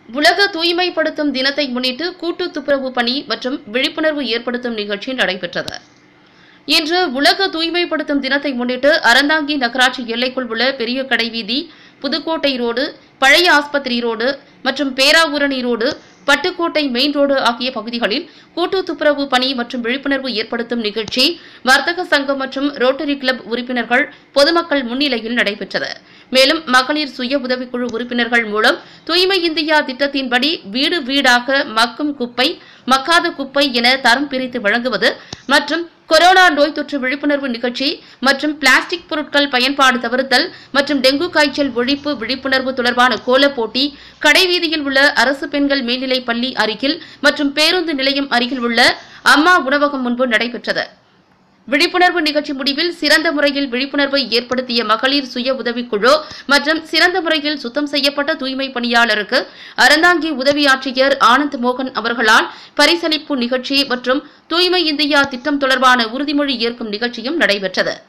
உலக தூய்மைப்படுத்தும் தினத்தை முன்னிட்டு கூட்டு துப்புரவு பணி மற்றும் விழிப்புணர்வு ஏற்படுத்தும் நிகழ்ச்சி நடைபெற்றது இன்று உலக தூய்மைப்படுத்தும் தினத்தை முன்னிட்டு அறந்தாங்கி நகராட்சி எல்லைக்குள் உள்ள பெரிய கடை வீதி புதுக்கோட்டை ரோடு பழைய ஆஸ்பத்திரி ரோடு மற்றும் Peravurani road Pattukkottai main road ஆகிய பகுதிகளில் கூட்டு துப்புரவு பணி மற்றும் விழிப்புணர்வு ஏற்படுத்தும் நிகழ்ச்சி வர்த்தக சங்கம் மற்றும் ரோட்டரி கிளப் உறுப்பினர்கள் பொதுமக்கள் முன்னிலையில் நடைபெற்றது மேலும் மகளிர் சுய உதவிக்குழு உறுப்பினர்கள் மூலம் தூய்மை இந்தியா திட்டத்தின்படி வீடு வீடாக மக்கும் குப்பை மக்காத குப்பை என தரம் பிரித்து வழங்குவது மற்றும் கொரோனா நோய் தொற்று விழிப்புணர்வு நிகழ்ச்சி மற்றும் பிளாஸ்டிக் பொருட்கள் பயன்பாடு தவிர்த்தல் மற்றும் டெங்கு காய்ச்சல் ஒழிப்பு விழிப்புணர்வு தொடர்பான கோலப் போட்டி கடைவீதியில் உள்ள அரசு பெண்கள் மேல்நிலைப் பள்ளி அருகில் மற்றும் பேருந்து நிலையம் அருகில் உள்ள அம்மா உணவகம் முன்பு நடைபெற்றது விழிப்புணர்வு நிகழ்ச்சி முடிவில் சிறந்த முறையில் விழிப்புணர்வை ஏற்படுத்திய மகளிர் சுய உதவிக்குழு மற்றும் சிறந்த முறையில் சுத்தம் செய்யப்பட்ட தூய்மை பணியாளருக்கு அறந்தாங்கி உதவி ஆட்சியர் ஆனந்த் மோகன் அவர்களால் பரிசளிப்பு நிகழ்ச்சி மற்றும் தூய்மை இந்தியா திட்டம் தொடர்பான உறுதிமொழி ஏற்கும் நிகழ்ச்சியும் நடைபெற்றது